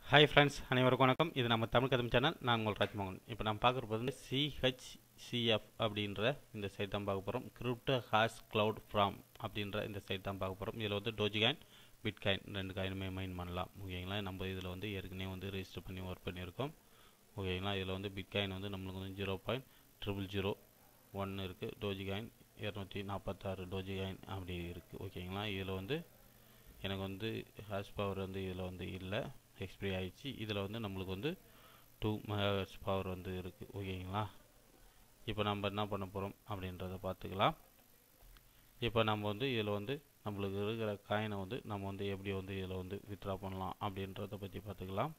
hi friends அனைவருக்கும் வணக்கம் இது நம்ம தமிழ் கதம் சேனல் நான் உங்கள் ராஜ்மோகன் இப்போ நம்ம பார்க்குறது வந்து சிஹெச்சிஎஃப் அப்படின்ற இந்த சைட் தான் பார்க்க போகிறோம் கிரிப்டோ ஹாஷ் க்ளவுட் ஃப்ராம் அப்படின்ற இந்த சைட் தான் பார்க்க போகிறோம் இதில் வந்து டோஜிகாயின் பிட்காயின் ரெண்டு காயினுமே மைன் பண்ணலாம் ஓகேங்களா நம்ம இதில் வந்து ஏற்கனவே வந்து ரெஜிஸ்டர் பண்ணி ஒர்க் பண்ணியிருக்கோம் ஓகேங்களா இதில் வந்து பிட்காயின் வந்து நம்மளுக்கு வந்து ஜீரோ பாயிண்ட் ட்ரிபிள் ஜீரோ ஒன்று இருக்குது டோஜிகாயின் இரநூத்தி நாற்பத்தாறு டோஜிகாயின் அப்படி இருக்குது ஓகேங்களா இதில் வந்து எனக்கு வந்து ஹாஷ் பவர் வந்து இதில் வந்து இல்லை எக்ஸ்பிரி ஆயிடுச்சு இதில் வந்து நம்மளுக்கு வந்து டூ மெகாஹெர்ட்ஸ் பவர் வந்து இருக்குது ஓகேங்களா இப்போ நம்ம என்ன பண்ண போகிறோம் அப்படின்றத பார்த்துக்கலாம் இப்போ நம்ம வந்து இதில் வந்து நம்மளுக்கு இருக்கிற காயினை வந்து நம்ம வந்து எப்படி வந்து இதில் வந்து வித்ரா பண்ணலாம் அப்படின்றத பற்றி பார்த்துக்கலாம்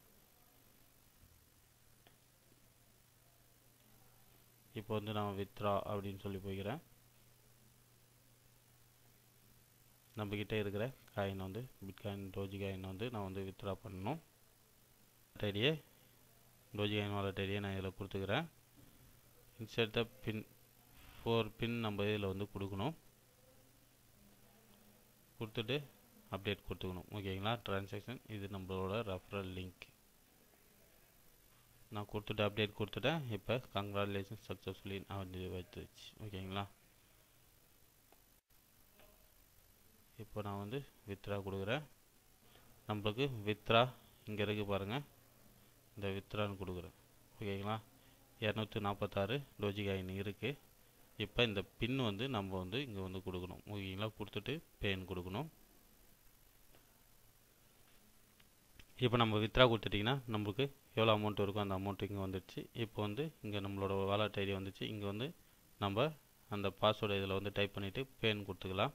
இப்போ வந்து நான் வித்ரா அப்படின்னு சொல்லி போய்க்கிறேன் நம்மக்கிட்ட இருக்கிற காயின் வந்து பிட்காயின் டோஜி காயின் வந்து நான் வந்து வித்ரா பண்ணணும் ஐடியே டோஜி காயின் வாலெட் ஐடியை நான் இதில் கொடுத்துக்கிறேன் இன்சர்ட் த பின் ஃபோர் பின் நம்ம இதில் வந்து கொடுக்கணும் கொடுத்துட்டு அப்டேட் கொடுத்துக்கணும் ஓகேங்களா ட்ரான்சாக்ஷன் இது நம்மளோட ரெஃபரல் லிங்க் நான் கொடுத்துட்டு அப்டேட் கொடுத்துட்டேன் இப்போ கங்க்ராச்சுலேஷன் சக்ஸஸ்ஃபுல்லி வந்து வச்சுச்சு ஓகேங்களா இப்போ நான் வந்து வித்ரா கொடுக்குறேன் நம்மளுக்கு வித்ரா இங்கே இருக்குது பாருங்கள் இந்த வித்ரான்னு கொடுக்குறேன் ஓகேங்களா இரநூத்தி நாற்பத்தாறு டோஜி காயின் இருக்குது இப்போ இந்த பின் வந்து நம்ம வந்து இங்கே வந்து கொடுக்கணும் ஓகேங்களா கொடுத்துட்டு பேன் கொடுக்கணும் இப்போ நம்ம வித்ரா கொடுத்துட்டிங்கன்னா நம்மளுக்கு எவ்வளோ அமௌண்ட் இருக்கோ அந்த அமௌண்ட் இங்கே வந்துடுச்சு இப்போ வந்து இங்கே நம்மளோட வாலெட் ஐடி வந்துச்சு இங்கே வந்து நம்ம அந்த பாஸ்வேர்டு இதில் வந்து டைப் பண்ணிவிட்டு பேன் கொடுத்துக்கலாம்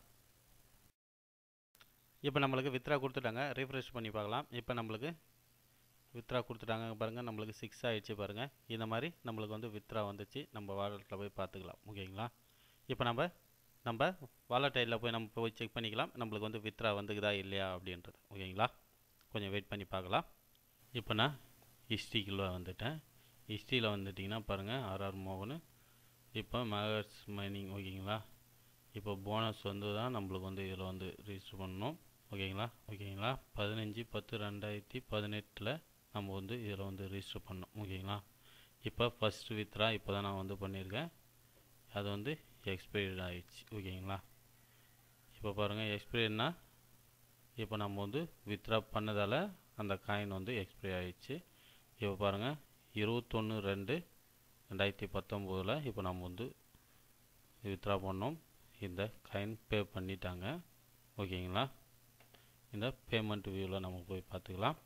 இப்போ நம்மளுக்கு வித்ரா கொடுத்துட்டாங்க ரீஃப்ரெஷ் பண்ணி பார்க்கலாம் இப்போ நம்மளுக்கு வித்ரா கொடுத்துட்டாங்க பாருங்கள் நம்மளுக்கு சிக்ஸ் ஆகிடுச்சு பாருங்கள் இந்த மாதிரி நம்மளுக்கு வந்து வித்ரா வந்துச்சு நம்ம வாலெட்டில் போய் பார்த்துக்கலாம் ஓகேங்களா இப்போ நம்ம நம்ம வாலெட் ஐடியில் போய் நம்ம போய் செக் பண்ணிக்கலாம் நம்மளுக்கு வந்து வித்ரா வந்துக்குதா இல்லையா அப்படின்றது ஓகேங்களா கொஞ்சம் வெயிட் பண்ணி பார்க்கலாம் இப்போ நான் ஹிஸ்ட்ரிக்குள்ளே வந்துட்டேன் ஹிஸ்ட்ரியில் வந்துட்டிங்கன்னா பாருங்கள் ஆர்ஆர் மோகன் இப்போ மெகர்ஸ் மைனிங் ஓகேங்களா இப்போ போனஸ் வந்து தான் நம்மளுக்கு வந்து இதில் வந்து ரிஜிஸ்டர் பண்ணணும் ஓகேங்களா ஓகேங்களா பதினஞ்சு பத்து ரெண்டாயிரத்தி பதினெட்டில் நம்ம வந்து இதில் வந்து ரிஜிஸ்டர் பண்ணோம் ஓகேங்களா இப்போ ஃபஸ்ட்டு வித்ரா இப்போ தான் நான் வந்து பண்ணியிருக்கேன் அது வந்து எக்ஸ்பைர்ட் ஆகிடுச்சு ஓகேங்களா இப்போ பாருங்கள் எக்ஸ்பைர்னா இப்போ நம்ம வந்து வித்ரா பண்ணதால் அந்த காயின் வந்து எக்ஸ்பைரி ஆகிடுச்சு இப்போ பாருங்கள் இருபத்தொன்று ரெண்டு ரெண்டாயிரத்தி பத்தொம்போதில் இப்போ நம்ம வந்து வித்ரா பண்ணோம் இந்த காயின் பே பண்ணிட்டாங்க ஓகேங்களா இந்த பேமெண்ட் வியூவில் நம்ம போய் பார்த்துக்கலாம்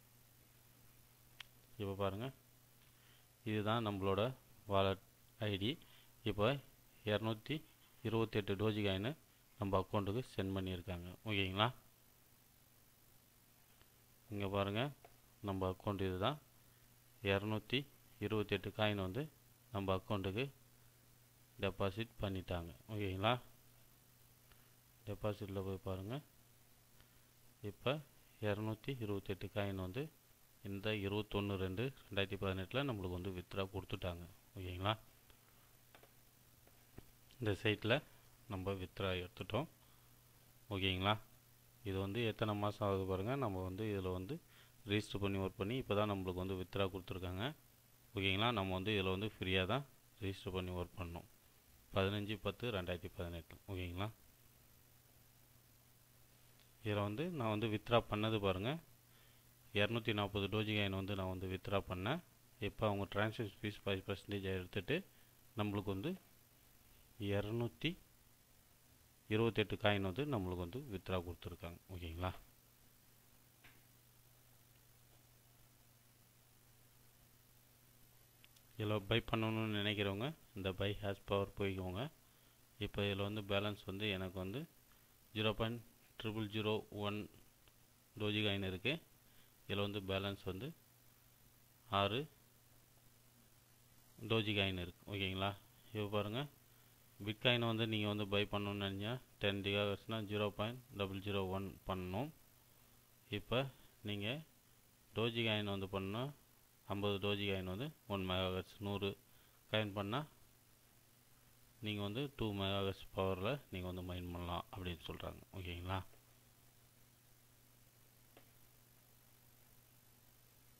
இப்போ பாருங்கள் இதுதான் நம்மளோட வாலெட் ஐடி இப்போ இரநூத்தி இருபத்தெட்டு டோஜி காயின் நம்ம அக்கௌண்ட்டுக்கு சென்ட் பண்ணியிருக்காங்க ஓகேங்களா இங்கே பாருங்கள் நம்ம அக்கௌண்ட் இது தான் இரநூத்தி இருபத்தெட்டு காயின் வந்து நம்ம அக்கௌண்ட்டுக்கு டெபாசிட் பண்ணிட்டாங்க ஓகேங்களா டெபாசிட்டில் போய் பாருங்கள் இப்போ இரநூத்தி இருபத்தெட்டு காயின் வந்து இந்த இருபத்தொன்று ரெண்டு ரெண்டாயிரத்தி பதினெட்டில் நம்மளுக்கு வந்து வித்ரா கொடுத்துட்டாங்க ஓகேங்களா இந்த சைட்டில் நம்ம வித்ரா எடுத்துட்டோம் ஓகேங்களா இது வந்து எத்தனை மாதம் ஆகுது பாருங்கள் நம்ம வந்து இதில் வந்து ரிஜிஸ்டர் பண்ணி ஒர்க் பண்ணி இப்போ தான் நம்மளுக்கு வந்து வித்ரா கொடுத்துருக்காங்க ஓகேங்களா நம்ம வந்து இதில் வந்து ஃப்ரீயாக தான் ரிஜிஸ்டர் பண்ணி ஒர்க் பண்ணோம் பதினஞ்சு பத்து ரெண்டாயிரத்தி பதினெட்டு ஓகேங்களா இதில் வந்து நான் வந்து வித்ரா பண்ணது பாருங்கள் இரநூத்தி நாற்பது டோஜி காயின் வந்து நான் வந்து வித்ரா பண்ணேன் இப்போ அவங்க ட்ரான்சாக்ஷன் ஃபீஸ் ஃபைவ் பர்சன்டேஜ் எடுத்துகிட்டு நம்மளுக்கு வந்து இரநூத்தி இருபத்தெட்டு காயின் வந்து நம்மளுக்கு வந்து வித்ரா கொடுத்துருக்காங்க ஓகேங்களா இதில் பை பண்ணணும்னு நினைக்கிறவங்க இந்த பை ஹேஸ் பவர் போய்க்கோங்க இப்போ இதில் வந்து பேலன்ஸ் வந்து எனக்கு வந்து zero point triple zero one doge coin இருக்குது இதில் வந்து பேலன்ஸ் வந்து ஆறு டோஜி காயின் இருக்குது ஓகேங்களா இப்போ பாருங்கள் பிட்காயின் வந்து நீங்கள் வந்து பை பண்ணணும்னு நினச்சா டென் கிகாஹர்ட்ஸ்னால் zero point double zero one பண்ணணும் இப்போ நீங்கள் டோஜி காயின் வந்து பண்ணால் ஐம்பது டோஜி காயின் வந்து ஒன் மெகாஹர்ட்ஸ் நூறு காயின் பண்ணால் நீங்கள் வந்து டூ மெகாஹர்ட்ஸ் பவரில் நீங்கள் வந்து மைன் பண்ணலாம் அப்படின்னு சொல்கிறாங்க ஓகேங்களா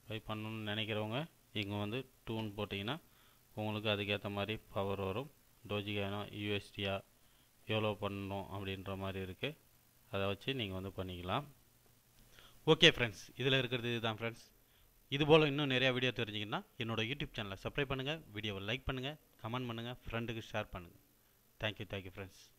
பை பண்ணணும்னு நினைக்கிறவங்க இங்கே வந்து டூன் போட்டிங்கன்னா உங்களுக்கு அதுக்கேற்ற மாதிரி பவர் வரும் டோஜிகானா யூஎஸ்டியா எவ்வளோ பண்ணணும் அப்படின்ற மாதிரி இருக்குது அதை வச்சு நீங்கள் வந்து பண்ணிக்கலாம் ஓகே ஃப்ரெண்ட்ஸ் இதில் இருக்கிறது இதுதான் ஃப்ரெண்ட்ஸ் இது போல் இன்னும் நிறையா வீடியோ தெரிஞ்சிங்கன்னா என்னோட யூடியூப் சேனலை சப்ஸ்கிரைப் பண்ணுங்கள் வீடியோவை லைக் பண்ணுங்கள் கமெண்ட் பண்ணுங்கள் ஃப்ரெண்டுக்கு ஷேர் பண்ணுங்கள் தேங்க்யூ தேங்க்யூ ஃப்ரெண்ட்ஸ்